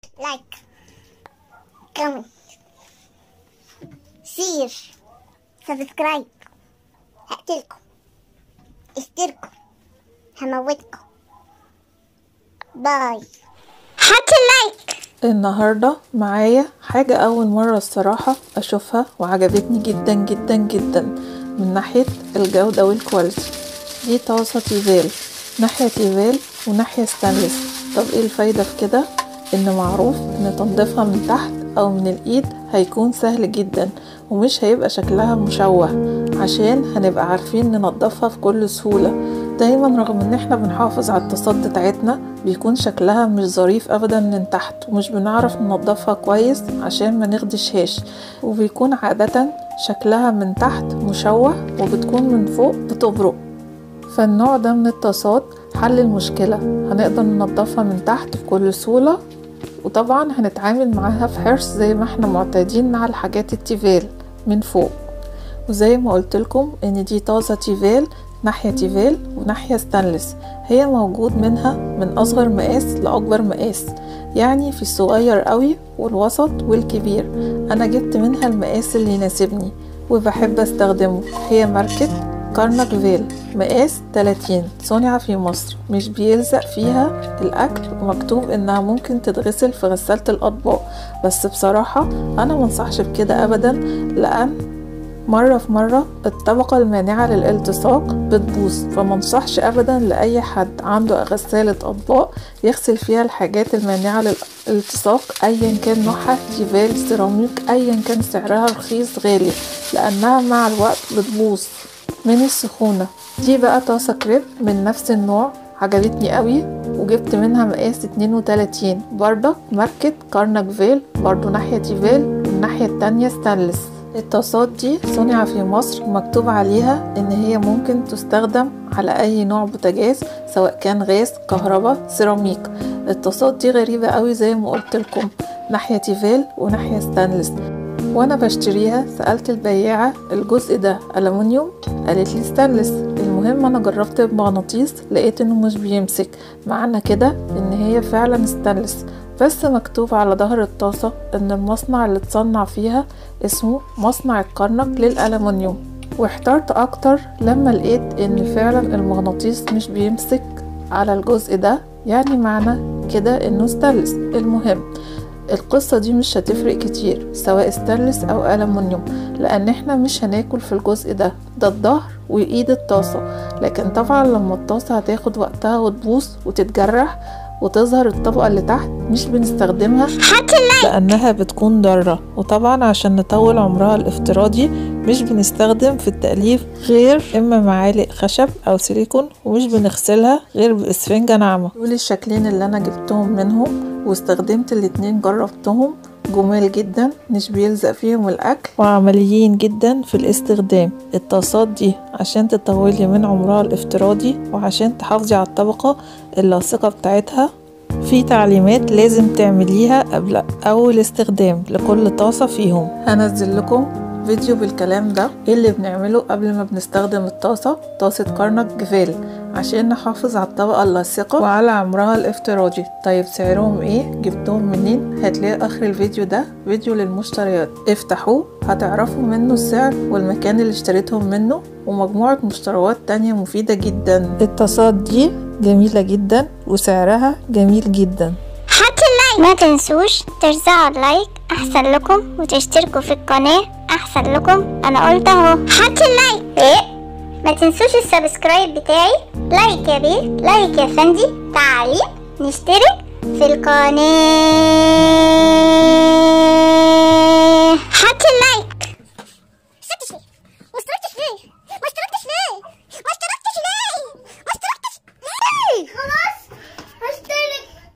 لايك كومنت شير سبسكرايب هقتلكم اشتركوا هموتكم باي حط اللايك النهاردة معايا حاجة أول مرة الصراحة أشوفها وعجبتني جدا جدا جدا من ناحية الجودة والكواليتي دي طاسة تيفال ناحية تيفال وناحية ستانلس طب ايه الفايدة في كده ان معروف ان تنظيفها من تحت او من الايد هيكون سهل جدا ومش هيبقى شكلها مشوه عشان هنبقى عارفين ننضفها في كل سهولة دايما رغم ان احنا بنحافظ على الطاسات بتاعتنا بيكون شكلها مش ظريف ابدا من تحت ومش بنعرف ننضفها كويس عشان ما نخدشهاش وبيكون عادة شكلها من تحت مشوه وبتكون من فوق بتبرق فالنوع ده من الطاسات حل المشكلة هنقدر ننضفها من تحت بكل سهولة وطبعا هنتعامل معاها في حرص زي ما احنا معتادين مع الحاجات التيفال من فوق وزي ما قلت لكم ان دي طاسة تيفال ناحية تيفال وناحية ستانلس هي موجود منها من اصغر مقاس لاكبر مقاس يعني في الصغير قوي والوسط والكبير انا جبت منها المقاس اللي يناسبني وبحب استخدمه هي ماركة كارنك فيل مقاس 30 صنع في مصر مش بيلزق فيها الاكل ومكتوب انها ممكن تتغسل في غسالة الاطباق بس بصراحة انا منصحش بكده ابدا لان مرة في مرة الطبقة المانعة للالتصاق بتبوظ فمنصحش ابدا لاي حد عنده غسالة اطباق يغسل فيها الحاجات المانعة للالتصاق ايا كان نوعها تيفال سيراميك ايا كان سعرها رخيص غالي لانها مع الوقت بتبوظ من السخونة دي بقى طاسة كريب من نفس النوع عجبتني قوي وجبت منها مقاس 32 بردك ماركة كارنك فيل برضو ناحية تيفال والناحية التانية ستانلس الطاسات دي صنع في مصر ومكتوب عليها ان هي ممكن تستخدم على اي نوع بوتاجاز سواء كان غاز كهرباء سيراميك الطاسات دي غريبة قوي زي ما قلت لكم ناحية تيفال وناحية ستانلس وانا بشتريها سألت البياعة الجزء ده ألمنيوم قالت لي ستانلس المهم انا جربت بمغناطيس لقيت انه مش بيمسك معنى كده ان هي فعلا ستانلس بس مكتوب على ظهر الطاسة ان المصنع اللي اتصنع فيها اسمه مصنع الكرنك للألمنيوم واحترت اكتر لما لقيت ان فعلا المغناطيس مش بيمسك على الجزء ده يعني معنى كده انه ستانلس المهم القصة دي مش هتفرق كتير سواء ستانلس او ألمنيوم لان احنا مش هناكل في الجزء ده ده الظهر وايد الطاسة لكن طبعا لما الطاسة هتاخد وقتها وتبوظ وتتجرح وتظهر الطبقة اللي تحت مش بنستخدمها لأنها بتكون ضارة وطبعا عشان نطول عمرها الافتراضي مش بنستخدم في التأليف غير إما معالق خشب أو سيليكون ومش بنغسلها غير بإسفنجة ناعمة دول الشكلين اللي أنا جبتهم منهم واستخدمت الاتنين جربتهم جمال جدا مش بيلزق فيهم الاكل وعمليين جدا في الاستخدام الطاسات دي عشان تطولي من عمرها الافتراضي وعشان تحافظي على الطبقة اللاصقة بتاعتها في تعليمات لازم تعمليها قبل اول استخدام لكل طاسة فيهم هنزل لكم فيديو بالكلام ده ايه اللي بنعمله قبل ما بنستخدم الطاسة طاسة كارنك جفال عشان نحافظ على الطبقة اللاصقة وعلى عمرها الافتراضي طيب سعرهم ايه جبتهم منين هتلاقي اخر الفيديو ده فيديو للمشتريات افتحوه هتعرفوا منه السعر والمكان اللي اشتريتهم منه ومجموعة مشتريات تانية مفيدة جدا الطاسات دي جميلة جدا وسعرها جميل جدا حط اللايك ما تنسوش ترزعوا اللايك احسن لكم وتشتركوا في القناة احسن لكم انا قلت اهو حط اللايك ايه ما تنسوش السبسكرايب بتاعي لايك يا بيه لايك يا فندي تعالي نشترك في القناة